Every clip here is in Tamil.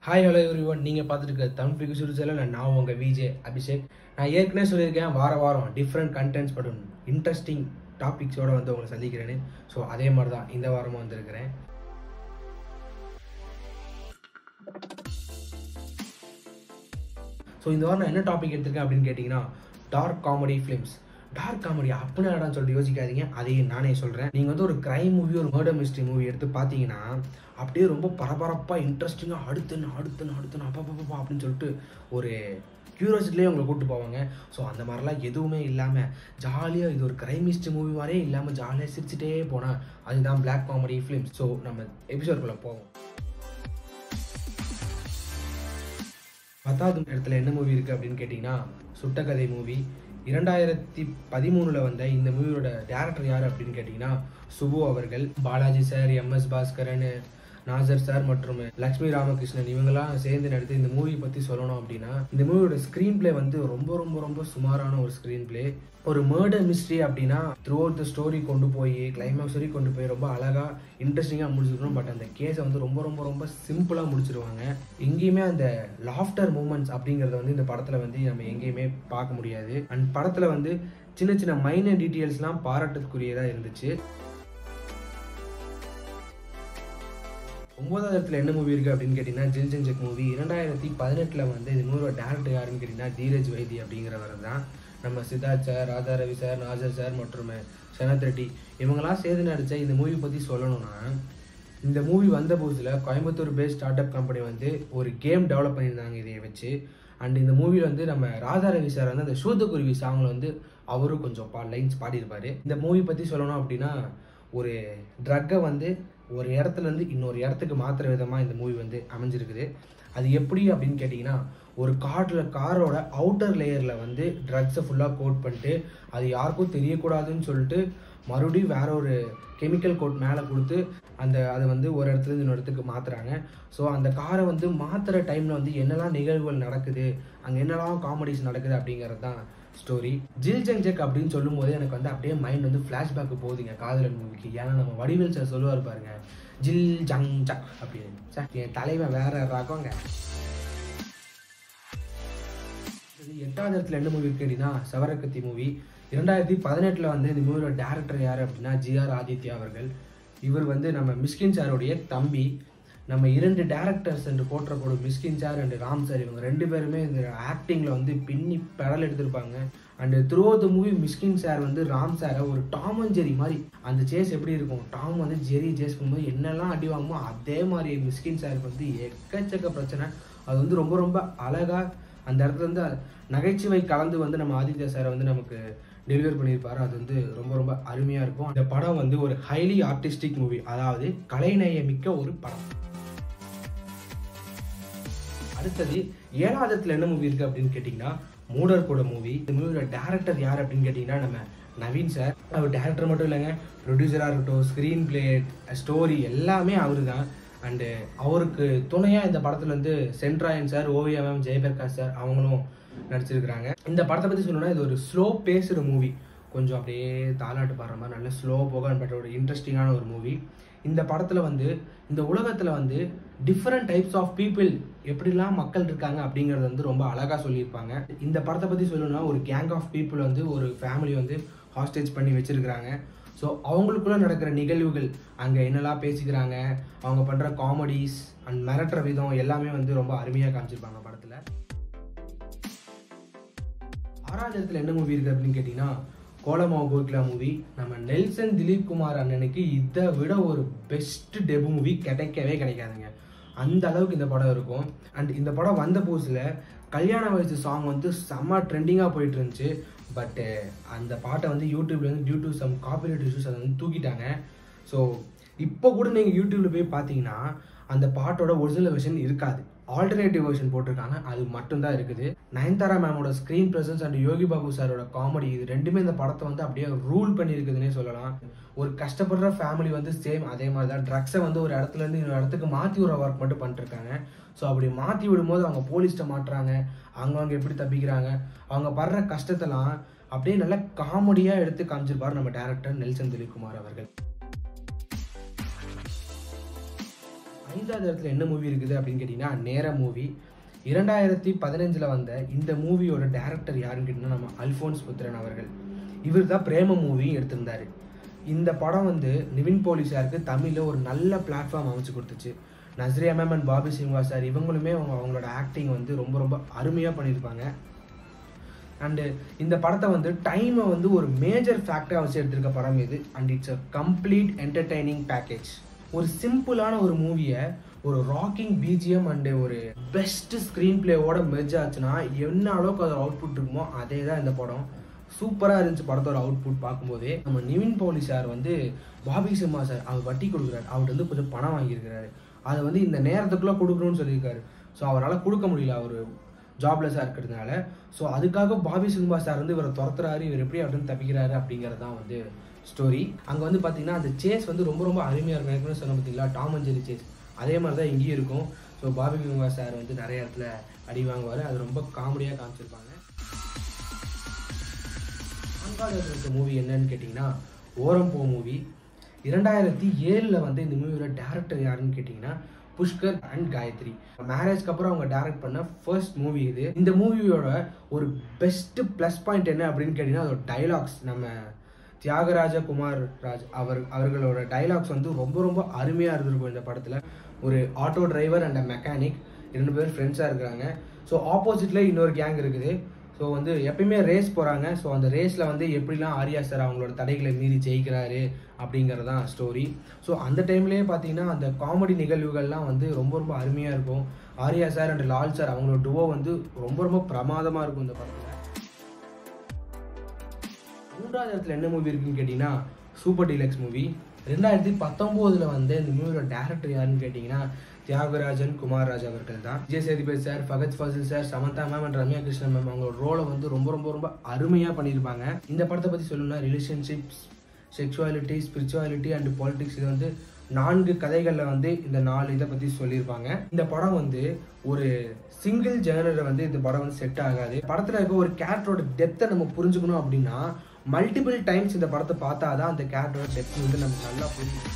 ஹாய் ஹலோ எவ்ரி ஒன் நீங்கள் பார்த்துட்டு இருக்க தமிழ் பிகு சுருச்சல நான் உங்கள் விஜே அபிஷேக் நான் ஏற்கனவே சொல்லியிருக்கேன் வார வாரம் டிஃப்ரெண்ட் கண்டென்ட்ஸ் படும் இன்ட்ரெஸ்டிங் டாபிக்ஸோட வந்து உங்களை சந்திக்கிறேன்னு ஸோ அதே மாதிரி தான் இந்த வாரமும் வந்திருக்கிறேன் ஸோ இந்த வாரம் நான் என்ன டாபிக் எடுத்திருக்கேன் அப்படின்னு கேட்டிங்கன்னா dark comedy films dark comedy அப்படின்னு என்னடான்னு சொல்லிட்டு யோசிக்காதீங்க அதையும் நானே சொல்கிறேன் நீங்கள் வந்து ஒரு கிரைம் மூவி ஒரு மர்டர் மிஸ்ட்ரி மூவி எடுத்து பார்த்தீங்கன்னா அப்படியே ரொம்ப பரபரப்பாக இன்ட்ரெஸ்டிங்காக அடுத்துன்னு அடுத்துன்னு அடுத்துன்னு அப்பப்பப்பா அப்படின்னு சொல்லிட்டு ஒரு க்யூரியாசிட்டிலே உங்களை கூப்பிட்டு போவாங்க ஸோ அந்த மாதிரிலாம் எதுவுமே இல்லாமல் ஜாலியாக இது ஒரு கிரைமிஸ்ட் மூவி மாதிரியே இல்லாமல் ஜாலியாக சிரிச்சிட்டே போனால் அதுதான் பிளாக் காமெடி ஃபிலிம்ஸ் ஸோ நம்ம எபிசோடுக்குள்ளே போவோம் பத்தாவது இடத்துல என்ன மூவி இருக்குது அப்படின்னு கேட்டிங்கன்னா சுட்டக்கதை மூவி இரண்டாயிரத்தி பதிமூணில் வந்த இந்த மூவியோட டேரக்டர் யார் அப்படின்னு கேட்டிங்கன்னா சுபு அவர்கள் Balaji sir MS Bhaskaran Nassar sir மற்றும் லக்ஷ்மி ராமகிருஷ்ணன் இவங்கெல்லாம் சேர்ந்து நடித்து இந்த மூவி பற்றி சொல்லணும் அப்படின்னா இந்த மூவியோட ஸ்க்ரீன் பிளே வந்து ரொம்ப ரொம்ப ரொம்ப சுமாரான ஒரு ஸ்க்ரீன் பிளே ஒரு மர்டர் மிஸ்ட்ரி அப்படின்னா த்ரூ அவுட் த ஸ்டோரி கொண்டு போய் கிளைமேக்ஸ் வரைக்கும் கொண்டு போய் ரொம்ப அழகாக இன்ட்ரெஸ்டிங்காக முடிச்சிருக்கணும் பட் அந்த கேஸை வந்து ரொம்ப ரொம்ப ரொம்ப சிம்பிளாக முடிச்சிருவாங்க எங்கேயுமே அந்த லாஃப்டர் மூமெண்ட்ஸ் அப்படிங்கிறத வந்து இந்த படத்தில் வந்து நம்ம எங்கேயுமே பார்க்க முடியாது அண்ட் படத்தில் வந்து சின்ன சின்ன மைனர் டீட்டெயில்ஸ்லாம் பாராட்டுக்குரியதாக இருந்துச்சு ஒன்பதாவது இடத்துல என்ன மூவி இருக்குது அப்படின்னு கேட்டிங்கன்னா ஜில் ஜென்ஜெக் மூவி இரண்டாயிரத்தி பதினெட்டில் வந்து இந்த மூவியோட டேரக்டர் யாருன்னு கேட்டிங்கன்னா தீரஜ் வைத்தி அப்படிங்கிறவர் தான் நம்ம Siddharth sir Radha Ravi sir Nassar sir மற்றும் சனத் ரெட்டி இவங்கெல்லாம் சேர்ந்து நடித்த இந்த மூவி பற்றி சொல்லணும்னா இந்த மூவி வந்த புதுசில் Coimbatore based start up company வந்து ஒரு கேம் டெவலப் பண்ணியிருந்தாங்க இதை வச்சு அண்ட் இந்த மூவியில் வந்து நம்ம ராதா ரவி சார் வந்து அந்த சூதக்குருவி சாங்கில் வந்து அவரும் கொஞ்சம் பா லைன்ஸ் பாடியிருப்பார் இந்த மூவி பற்றி சொல்லணும் அப்படின்னா ஒரு ட்ரக்கை வந்து ஒரு இடத்துலேருந்து இன்னொரு இடத்துக்கு மாற்றுற விதமாக இந்த மூவி வந்து அமைஞ்சிருக்குது அது எப்படி அப்படின்னு கேட்டிங்கன்னா ஒரு காரில் காரோட அவுட்டர் லேயரில் வந்து ட்ரக்ஸை ஃபுல்லாக கோட் பண்ணிட்டு அது யாருக்கும் தெரியக்கூடாதுன்னு சொல்லிட்டு மறுபடியும் வேற ஒரு கெமிக்கல் கோட் மேலே கொடுத்து அந்த அதை வந்து ஒரு இடத்துல இன்னொரு இடத்துக்கு மாற்றுறாங்க ஸோ அந்த காரை வந்து மாற்றுற டைமில் வந்து என்னெல்லாம் நிகழ்வுகள் நடக்குது அங்கே என்னெல்லாம் காமெடிஸ் நடக்குது அப்படிங்கிறது தான் ஸ்டோரி ஜில் ஜங் ஜக் அப்படின்னு சொல்லும் போது எனக்கு வந்து அப்படியே மைண்ட் வந்து ஃப்ளாஷ்பேக்கு போகுதுங்க காதலன் மூவிக்கு ஏன்னா நம்ம வடிவேல் சார் சொல்லுவார் பாருங்க ஜில் ஜங் ஜக் அப்படின்னு சார் என் தலைவன் வேற ராக்கோங்க எட்டாவது இடத்துல என்ன மூவி கேட்டிங்கன்னா சவரக்கத்தி மூவி இரண்டாயிரத்தி பதினெட்டில் வந்து இந்த மூவியோட டேரக்டர் யார் அப்படின்னா ஜிஆர் ஆதித்யா அவர்கள் இவர் வந்து நம்ம மிஸ்கின் சாருடைய தம்பி நம்ம இரண்டு டேரக்டர்ஸ் என்று போற்றப்படும் Mysskin sir and Ram sir இவங்க ரெண்டு பேருமே இந்த ஆக்டிங்கில் வந்து பின்னி பெடல் எடுத்திருப்பாங்க and through the movie Mysskin sir வந்து ராம் சாரை ஒரு டாம் அண்ட் ஜெரி மாதிரி அந்த சேஸ் எப்படி இருக்கும் டாம் வந்து ஜெரி சேஸ் பண்ணும்போது என்னெல்லாம் அடி வாங்குமோ அதே மாதிரி மிஸ்கின் சாருக்கு வந்து எக்கச்சக்க பிரச்சனை அது வந்து ரொம்ப ரொம்ப அழகாக அந்த இடத்துல வந்து நகைச்சுவை கலந்து வந்து நம்ம ஆதித்யா சாரை வந்து நமக்கு டெலிவர் பண்ணியிருப்பாரு அது வந்து ரொம்ப ரொம்ப அருமையாக இருக்கும் அந்த படம் வந்து ஒரு ஹைலி ஆர்டிஸ்டிக் மூவி அதாவது கலைநயமிக்க ஒரு படம் அடுத்தது ஏழாவது இடத்துல என்ன மூவி இருக்குது அப்படின்னு கேட்டிங்கன்னா மூடர் கூட மூவி இந்த மூவியோட டேரக்டர் யார் அப்படின்னு கேட்டிங்கன்னா நம்ம நவீன் சார் அவர் டேரக்டர் மட்டும் இல்லைங்க ப்ரொடியூசராக இருக்கட்டும் ஸ்க்ரீன் பிளே ஸ்டோரி எல்லாமே அவர் தான் அண்டு அவருக்கு துணையாக இந்த படத்தில் வந்து சென்ட்ராயன் சார் ஓவியம் ஜெயபிரகாஷ் சார் அவங்களும் நடிச்சிருக்கிறாங்க இந்த படத்தை பற்றி சொல்லணும்னா இது ஒரு ஸ்லோ பேசுகிற மூவி கொஞ்சம் அப்படியே தாலாட்டு பாடுற மாதிரி நல்ல ஸ்லோ போக பட் ஒரு இன்ட்ரெஸ்டிங்கான ஒரு மூவி இந்த படத்தில் வந்து இந்த உலகத்தில் வந்து டிஃப்ரெண்ட் டைப்ஸ் ஆஃப் பீப்புள் எப்படிலாம் மக்கள் இருக்காங்க அப்படிங்கிறத வந்து ரொம்ப அழகாக சொல்லியிருப்பாங்க இந்த படத்தை பற்றி சொல்லணும்னா ஒரு கேங் ஆஃப் பீப்புள் வந்து ஒரு ஃபேமிலி வந்து ஹாஸ்டேஜ் பண்ணி வச்சுருக்கிறாங்க ஸோ அவங்களுக்குள்ள நடக்கிற நிகழ்வுகள் அங்கே என்னெல்லாம் பேசிக்கிறாங்க அவங்க பண்ணுற காமெடிஸ் அண்ட் மிரட்டுற விதம் எல்லாமே வந்து ரொம்ப அருமையாக காமிச்சிருப்பாங்க படத்தில் ஆறாவது இடத்துல என்ன மூவி இருக்குது அப்படின்னு கேட்டிங்கன்னா கோலமா கோகிலா மூவி நம்ம நெல்சன் திலீப் குமார் அண்ணனுக்கு இதை விட ஒரு பெஸ்ட் டெபு மூவி கிடைக்கவே கிடைக்காதுங்க அந்த அளவுக்கு இந்த படம் இருக்கும் அண்ட் இந்த படம் வந்த புதுசில் கல்யாண வயசு சாங் வந்து செம்ம ட்ரெண்டிங்காக போயிட்டு இருந்துச்சு பட்டு அந்த பாட்டை வந்து யூடியூப்ல வந்து due to some copyright issues அதை வந்து தூக்கிட்டாங்க ஸோ இப்போ கூட நீங்கள் யூடியூப்ல போய் பார்த்தீங்கன்னா அந்த பாட்டோட ஒரிஜினல் வெர்ஷன் இருக்காது ஆல்டர்னேட்டிவ் வெர்ஷன் போட்டிருக்காங்க அது மட்டும்தான் இருக்குது நயன்தாரா மேமோட screen presence and Yogi Babu சாரோட காமெடி இது ரெண்டுமே இந்த படத்தை வந்து அப்படியே ரூல் பண்ணியிருக்குதுன்னே சொல்லலாம் ஒரு கஷ்டப்படுற ஃபேமிலி வந்து சேம் அதே மாதிரி தான் ட்ரக்ஸை வந்து ஒரு இடத்துல இருந்து இன்னொரு இடத்துக்கு மாற்றி விடுற ஒர்க் மட்டும் பண்ணிருக்காங்க ஸோ அப்படி மாற்றி விடும்போது அவங்க போலீஸ்கிட்ட மாட்டுறாங்க அவங்க எப்படி தப்பிக்கிறாங்க அவங்க படுற கஷ்டத்தெல்லாம் அப்படியே நல்ல காமெடியாக எடுத்து காமிச்சிருப்பார் நம்ம டேரக்டர் நெல்சன் திலீப்குமார் அவர்கள் ஐந்தாவது இடத்துல என்ன மூவி இருக்குது அப்படின்னு கேட்டிங்கன்னா நேர மூவி இரண்டாயிரத்தி பதினஞ்சில் வந்த இந்த மூவியோட டேரக்டர் யாருன்னு கேட்டிங்கன்னா நம்ம அல்ஃபோன்ஸ் புத்திரன் அவர்கள் இவர் தான் பிரேம மூவியும் எடுத்திருந்தாரு இந்த படம் வந்து நிவின் போலீஸாருக்கு தமிழில் ஒரு நல்ல பிளாட்ஃபார்ம் அமைச்சு கொடுத்துச்சு Nazriya ma'am and Bobby Simha sir இவங்களுமே அவங்க அவங்களோட ஆக்டிங் வந்து ரொம்ப ரொம்ப அருமையாக பண்ணியிருப்பாங்க அண்டு இந்த படத்தை வந்து டைமை வந்து ஒரு மேஜர் ஃபேக்டராக வச்சு எடுத்திருக்க படம் இது and it's a complete entertaining package ஒரு சிம்பிளான ஒரு மூவியை ஒரு ராக்கிங் பிஜிஎம் அண்டு ஒரு பெஸ்ட் ஸ்க்ரீன் பிளேவோட மெர்ஜ் ஆச்சுன்னா என்ன அளவுக்கு அதோட அவுட்புட் இருக்குமோ அதே தான் இந்த படம் சூப்பராக இருந்துச்சு படத்தோட அவுட்புட் பார்க்கும்போதே நம்ம நிவின் போலி சார் வந்து பாபி சிம்மா சார் அவர் வட்டி கொடுக்குறாரு அவர்கிட்ட வந்து கொஞ்சம் பணம் வாங்கியிருக்கிறாரு அதை வந்து இந்த நேரத்துக்குள்ளே கொடுக்கணும்னு சொல்லியிருக்காரு ஸோ அவரால் கொடுக்க முடியல அவர் ஜாப்லெஸ்ஸாக இருக்கிறதுனால ஸோ அதுக்காக பாபி சிம்மா சார் வந்து இவரை துரத்துறாரு இவர் எப்படி அப்படின்னு தப்பிக்கிறாரு அப்படிங்கிறது தான் வந்து ஸ்டோரி அங்கே வந்து பார்த்தீங்கன்னா அந்த சேஸ் வந்து ரொம்ப ரொம்ப அருமையாக இருக்கும் ஏற்கனவே சொன்ன பார்த்தீங்களா டாம் அண்ட் ஜெரி சேஸ் அதே மாதிரி தான் இங்கேயும் இருக்கும் ஸோ பாபி சிம்மா சார் வந்து நிறைய இடத்துல அடி வாங்குவார் அது ரொம்ப காமெடியாக காமிச்சிருப்பாங்க நான்காவது இருக்க மூவி என்னன்னு கேட்டிங்கன்னா ஓரம் போ மூவி இரண்டாயிரத்தி ஏழில் வந்து இந்த மூவியோட டேரக்டர் யாருன்னு கேட்டிங்கன்னா புஷ்கர் அண்ட் காயத்ரி மேரேஜ்க்கு அப்புறம் அவங்க டைரக்ட் பண்ண ஃபர்ஸ்ட் மூவி இது இந்த மூவியோட ஒரு பெஸ்ட் ப்ளஸ் பாயிண்ட் என்ன அப்படின்னு கேட்டிங்கன்னா அதோட டைலாக்ஸ் நம்ம தியாகராஜ குமார் ராஜ் அவர் அவர்களோட டைலாக்ஸ் வந்து ரொம்ப ரொம்ப அருமையாக இருந்திருக்கும் இந்த படத்தில் ஒரு ஆட்டோ டிரைவர் அண்ட் மெக்கானிக் ரெண்டு பேரும் ஃப்ரெண்ட்ஸாக இருக்கிறாங்க ஸோ ஆப்போசிட்டில் இன்னொரு கேங் இருக்குது ஸோ வந்து எப்பயுமே ரேஸ் போகிறாங்க ஸோ அந்த ரேஸில் வந்து எப்படிலாம் ஆர்யா சார் அவங்களோட தடைகளை மீறி ஜெயிக்கிறாரு அப்படிங்கிறது தான் ஸ்டோரி ஸோ அந்த டைம்லேயே பார்த்தீங்கன்னா அந்த காமெடி நிகழ்வுகள்லாம் வந்து ரொம்ப ரொம்ப அருமையாக இருக்கும் Arya sir and Lal sir அவங்களோட டுவோ வந்து ரொம்ப ரொம்ப பிரமாதமாக இருக்கும் இந்த படத்தில் மூன்றாவது இடத்துல என்ன மூவி இருக்குன்னு கேட்டிங்கன்னா சூப்பர் டீலக்ஸ் மூவி ரெண்டாயிரத்தி பத்தொம்போதில் வந்து இந்த மூவியோட டேரக்டர் யாருன்னு கேட்டிங்கன்னா தியாகராஜன் குமார்ராஜ் அவர்கள் தான் Vijay Sethupathi sir Fahadh Faasil sir Samantha ma'am and Ramya Krishnan ma'am அவங்களோட ரோலை வந்து ரொம்ப ரொம்ப ரொம்ப அருமையாக பண்ணியிருப்பாங்க இந்த படத்தை பற்றி சொல்லணும்னா relationships sexuality spirituality and politics இது வந்து நான்கு கதைகளில் வந்து இந்த நாலு இதை பற்றி சொல்லியிருப்பாங்க இந்த படம் வந்து ஒரு சிங்கிள் ஜேர்னரை வந்து இந்த படம் வந்து செட் ஆகாது படத்தில் இருக்க ஒரு கேரக்டரோட டெப்த்தை நம்ம புரிஞ்சுக்கணும் அப்படின்னா மல்டிபிள் டைம்ஸ் இந்த படத்தை பார்த்தா தான் அந்த கேரக்டரோட டெப்த் வந்து நமக்கு நல்லா புரியும்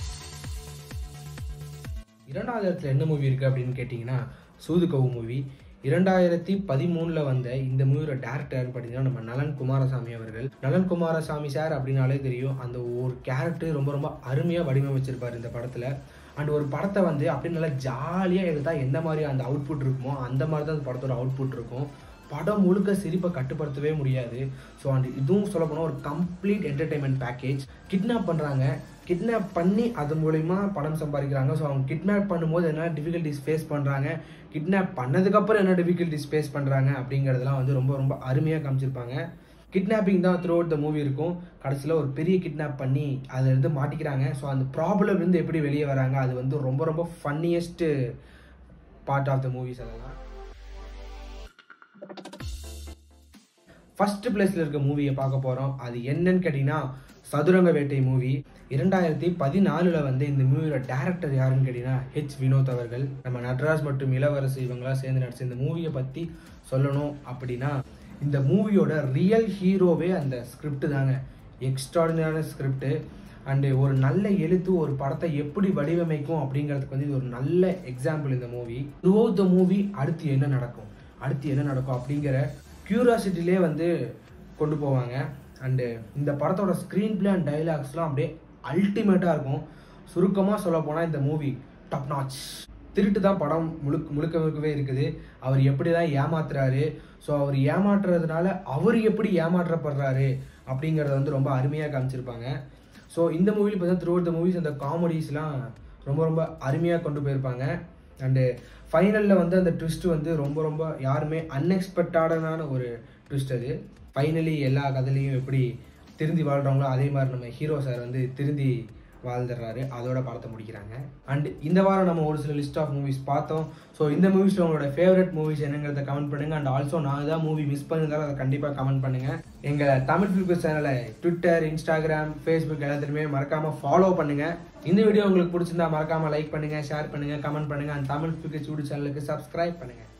இரண்டாவது இடத்துல என்ன மூவி இருக்குது அப்படின்னு கேட்டிங்கன்னா சூதுகவு மூவி இரண்டாயிரத்தி பதிமூணில் வந்த இந்த மூவியோட டேரக்டர் பார்த்தீங்கன்னா நம்ம நலன் குமாரசாமி அவர்கள் நலன் குமாரசாமி சார் அப்படின்னாலே தெரியும் அந்த ஒரு கேரக்டர் ரொம்ப ரொம்ப அருமையாக வடிவமைச்சிருப்பார் இந்த படத்தில் அண்ட் ஒரு படத்தை வந்து அப்படியே நல்லா ஜாலியாக எடுத்தால் எந்த மாதிரி அந்த அவுட்புட் இருக்குமோ அந்த மாதிரி தான் அந்த படத்தோட அவுட்புட் இருக்கும் படம் முழுக்க சிரிப்பை கட்டுப்படுத்தவே முடியாது ஸோ அண்ட் இதுவும் சொல்ல போனால் ஒரு கம்ப்ளீட் என்டர்டைன்மெண்ட் பேக்கேஜ் கிட்னாப் பண்ணுறாங்க கிட்னாப் பண்ணி அது மூலயமா பணம் சம்பாதிக்கிறாங்க ஸோ அவங்க கிட்னாப் பண்ணும்போது என்ன டிஃபிகல்ட்டிஸ் ஃபேஸ் பண்ணுறாங்க கிட்னாப் பண்ணதுக்கப்புறம் என்ன டிஃபிகல்ட்டிஸ் ஃபேஸ் பண்ணுறாங்க அப்படிங்கிறதெல்லாம் வந்து ரொம்ப ரொம்ப அருமையாக காமிச்சிருப்பாங்க கிட்னாப்பிங் தான் த்ரூ அவுட் த மூவி இருக்கும் கடைசியில் ஒரு பெரிய கிட்னாப் பண்ணி அதில் இருந்து மாட்டிக்கிறாங்க ஸோ அந்த ப்ராப்ளம் இருந்து எப்படி வெளியே வராங்க அது வந்து ரொம்ப ரொம்ப funniest part of the movies அதெல்லாம் ஃபர்ஸ்ட் பிளேஸ்ல இருக்க மூவியை பார்க்க போறோம் அது என்னன்னு கேட்டீங்கன்னா சதுரங்க வேட்டை மூவி இரண்டாயிரத்தி பதினாலுல வந்து இந்த மூவியோட டேரக்டர் யாருன்னு கேட்டீங்கன்னா ஹெச் வினோத் அவர்கள் நம்ம நட்ராஜ் மற்றும் இளவரசு இவங்களாம் சேர்ந்து நடிச்ச இந்த மூவியை பத்தி சொல்லணும் அப்படின்னா இந்த மூவியோட ரியல் ஹீரோவே அந்த ஸ்கிரிப்ட் தாங்க எக்ஸ்ட்ராடினரியான ஸ்கிரிப்ட் அண்டு ஒரு நல்ல எழுத்து ஒரு படத்தை எப்படி வடிவமைக்கும் அப்படிங்கிறதுக்கு வந்து இது ஒரு நல்ல எக்ஸாம்பிள் இந்த மூவி த்ரூ த மூவி அடுத்து என்ன நடக்கும் அடுத்து என்ன நடக்கும் அப்படிங்கிற க்யூரியாசிட்டிலே வந்து கொண்டு போவாங்க அண்டு இந்த படத்தோட ஸ்க்ரீன் பிளே அண்ட் டைலாக்ஸ்லாம் அப்படியே அல்டிமேட்டாக இருக்கும் சுருக்கமாக சொல்ல போனால் இந்த மூவி டாப் நாச் திருட்டு தான் படம் முழுக்க முழுக்க முழுக்கவே இருக்குது அவர் எப்படி தான் ஏமாத்துறாரு ஸோ அவர் ஏமாற்றுறதுனால அவர் எப்படி ஏமாற்றப்படுறாரு அப்படிங்கிறத வந்து ரொம்ப அருமையாக காமிச்சிருப்பாங்க ஸோ இந்த மூவியில் பார்த்தா த்ரூ த மூவிஸ் அந்த காமெடிஸ்லாம் ரொம்ப ரொம்ப அருமையாக கொண்டு போயிருப்பாங்க அண்டு ஃபைனலில் வந்து அந்த ட்விஸ்ட் வந்து ரொம்ப ரொம்ப யாருமே அன்எக்ஸ்பெக்டடான ஒரு ட்விஸ்ட் அது ஃபைனலி எல்லா கதையிலையும் எப்படி திருந்தி வாழ்கிறாங்களோ அதே மாதிரி நம்ம ஹீரோ சார் வந்து திருந்தி வாழ்ந்துடுறாரு அதோட படத்தை முடிக்கிறாங்க அண்ட் இந்த வாரம் நம்ம ஒரு சில லிஸ்ட் ஆஃப் மூவிஸ் பார்த்தோம் ஸோ இந்த மூவிஸில் உங்களோட ஃபேவரட் மூவிஸ் என்னங்கிறத கமெண்ட் பண்ணுங்க அண்ட் ஆல்சோ நான் ஏதாவது மூவி மிஸ் பண்ணியிருந்தாலும் அதை கண்டிப்பாக கமெண்ட் பண்ணுங்க எங்கள் தமிழ் ஃபிலிம் சேனலை ட்விட்டர் இன்ஸ்டாகிராம் ஃபேஸ்புக் எல்லாத்துலையுமே மறக்காமல் ஃபாலோ பண்ணுங்க இந்த வீடியோ உங்களுக்கு பிடிச்சிருந்தா மறக்காமல் லைக் பண்ணுங்க ஷேர் பண்ணுங்க கமெண்ட் பண்ணுங்க அண்ட் தமிழ் ஃபிலிம் யூடியூப் சேனலுக்கு சப்ஸ்கிரைப் பண்ணுங்க